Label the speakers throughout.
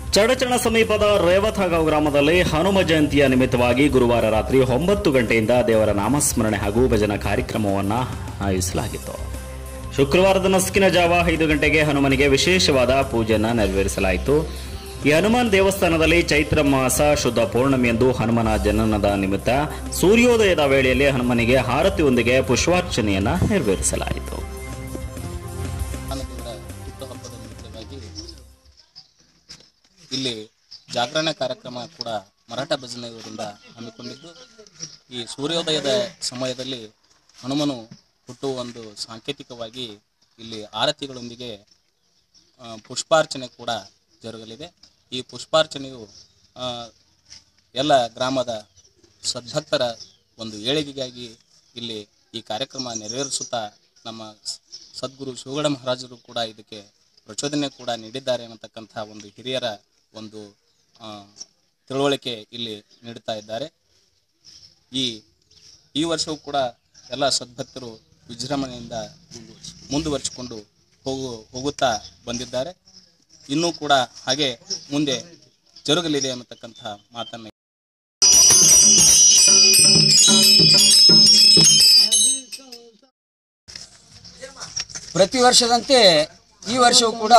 Speaker 1: ಚಡಚಣ ಸಮೀಪದ ರೇವತಗಾಂವ್ ಗ್ರಾಮದಲ್ಲಿ ಹನುಮ ಜಯಂತಿಯ ನಿಮಿತ್ತವಾಗಿ ಗುರುವಾರ ರಾತ್ರಿ ಒಂಬತ್ತು ಗಂಟೆಯಿಂದ ದೇವರ ನಾಮಸ್ಮರಣೆ ಹಾಗೂ ಭಜನಾ ಕಾರ್ಯಕ್ರಮವನ್ನು ಆಯೋಜಿಸಲಾಗಿತ್ತು ಶುಕ್ರವಾರದ ನಸುಕಿನ ಜಾವ ಐದು ಗಂಟೆಗೆ ಹನುಮನಿಗೆ ವಿಶೇಷವಾದ ಪೂಜೆಯನ್ನು ನೆರವೇರಿಸಲಾಯಿತು ಈ ಹನುಮಾನ್ ದೇವಸ್ಥಾನದಲ್ಲಿ ಚೈತ್ರ ಮಾಸ ಶುದ್ಧ ಪೌರ್ಣಮಿಯಂದು ಹನುಮನ ಜನನದ ನಿಮಿತ್ತ ಸೂರ್ಯೋದಯದ ವೇಳೆಯಲ್ಲಿ ಹನುಮನಿಗೆ ಹಾರತಿಯೊಂದಿಗೆ ಪುಷ್ಪಾರ್ಚನೆಯನ್ನು ನೆರವೇರಿಸಲಾಯಿತು
Speaker 2: ದೇವರ ಹುಟ್ಟುಹಬ್ಬದ ನಿಮಿತ್ತವಾಗಿ ಇಲ್ಲಿ ಜಾಗರಣೆ ಕಾರ್ಯಕ್ರಮ ಕೂಡ ಮರಾಠ ಭಜನೆಯವರಿಂದ ಹಮ್ಮಿಕೊಂಡಿದ್ದು ಈ ಸೂರ್ಯೋದಯದ ಸಮಯದಲ್ಲಿ ಹನುಮನು ಹುಟ್ಟುವ ಒಂದು ಸಾಂಕೇತಿಕವಾಗಿ ಇಲ್ಲಿ ಆರತಿಗಳೊಂದಿಗೆ ಆ, ಪುಷ್ಪಾರ್ಚನೆ ಕೂಡ ಜರುಗಲಿದೆ ಈ ಪುಷ್ಪಾರ್ಚನೆಯು ಆ, ಎಲ್ಲ ಗ್ರಾಮದ ಸದ್ಭಕ್ತರ ಒಂದು ಏಳಿಗೆಗಾಗಿ ಇಲ್ಲಿ ಈ ಕಾರ್ಯಕ್ರಮ ನೆರವೇರಿಸುತ್ತಾ ನಮ್ಮ ಸ್- ಸದ್ಗುರು ಶಿವಗಡ ಮಹಾರಾಜರು ಕೂಡ ಇದಕ್ಕೆ ಪ್ರಚೋದನೆ ಕೂಡ ನೀಡಿದ್ದಾರೆ ಅನ್ನತಕ್ಕಂಥ ಒಂದು ಹಿರಿಯರ ಒಂದು ಆ, ತಿಳುವಳಿಕೆ ಇಲ್ಲಿ ನೀಡುತ್ತಾ ಇದ್ದಾರೆ ಈ ಈ ವರ್ಷವೂ ಕೂಡ ಎಲ್ಲ ಸದ್ಭಕ್ತರು ವಿಜೃಂಭಣೆಯಿಂದ ಮುಂದುವರಿಸಿಕೊಂಡು ಹೋಗು ಹೋಗುತ್ತಾ ಬಂದಿದ್ದಾರೆ ಇನ್ನೂ ಕೂಡ ಹಾಗೆ ಮುಂದೆ ಜರುಗಲಿದೆ ಅನ್ನತಕ್ಕಂಥ ಮಾತನ್ನು
Speaker 3: ಪ್ರತಿ ವರ್ಷದಂತೆ ಈ ವರ್ಷವೂ ಕೂಡ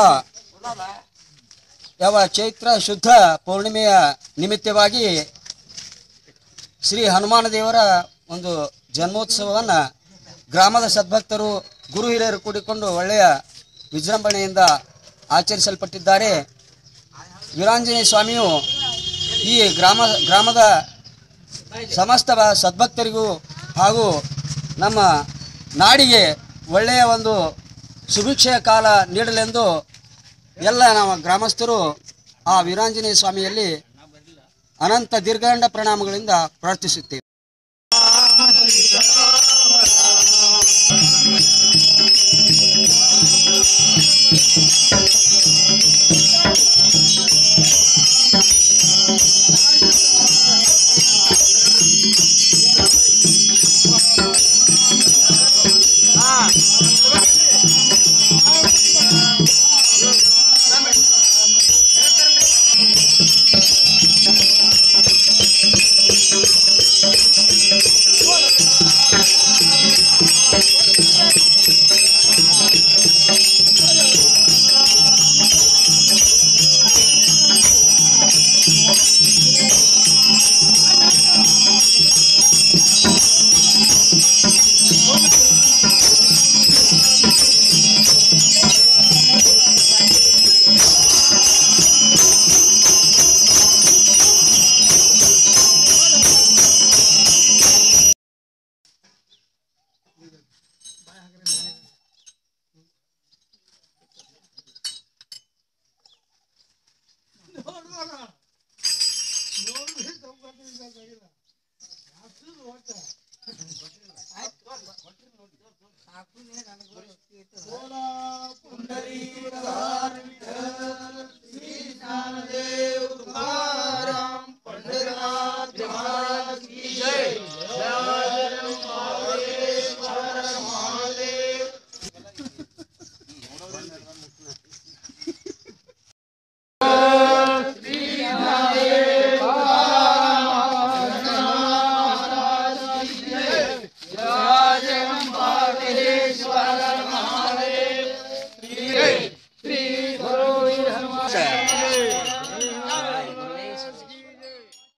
Speaker 3: ಯಾವ ಚೈತ್ರ ಶುದ್ಧ ಪೌರ್ಣಿಮೆಯ ನಿಮಿತ್ತವಾಗಿ ಶ್ರೀ ಹನುಮಾನ ದೇವರ ಒಂದು ಜನ್ಮೋತ್ಸವವನ್ನು ಗ್ರಾಮದ ಸದ್ಭಕ್ತರು ಗುರು ಹಿರಿಯರು ಕೂಡಿಕೊಂಡು ಒಳ್ಳೆಯ ವಿಜೃಂಭಣೆಯಿಂದ ಆಚರಿಸಲ್ಪಟ್ಟಿದ್ದಾರೆ ವೀರಾಂಜನೇಯ ಸ್ವಾಮಿಯು ಈ ಗ್ರಾಮ ಗ್ರಾಮದ ಸಮಸ್ತ ಬ- ಸದ್ಭಕ್ತರಿಗೂ ಹಾಗೂ ನಮ್ಮ ನಾಡಿಗೆ ಒಳ್ಳೆಯ ಒಂದು ಸುಭಿಕ್ಷೆಯ ಕಾಲ ನೀಡಲೆಂದು ಎಲ್ಲ ನಮ್ಮ ಗ್ರಾಮಸ್ಥರು ಆ ವೀರಾಂಜನೇಯ ಸ್ವಾಮಿಯಲ್ಲಿ ಅನಂತ ದೀರ್ಘಾಂಡ ಪ್ರಣಾಮಗಳಿಂದ ಪ್ರಾರ್ಥಿಸುತ್ತೇವೆ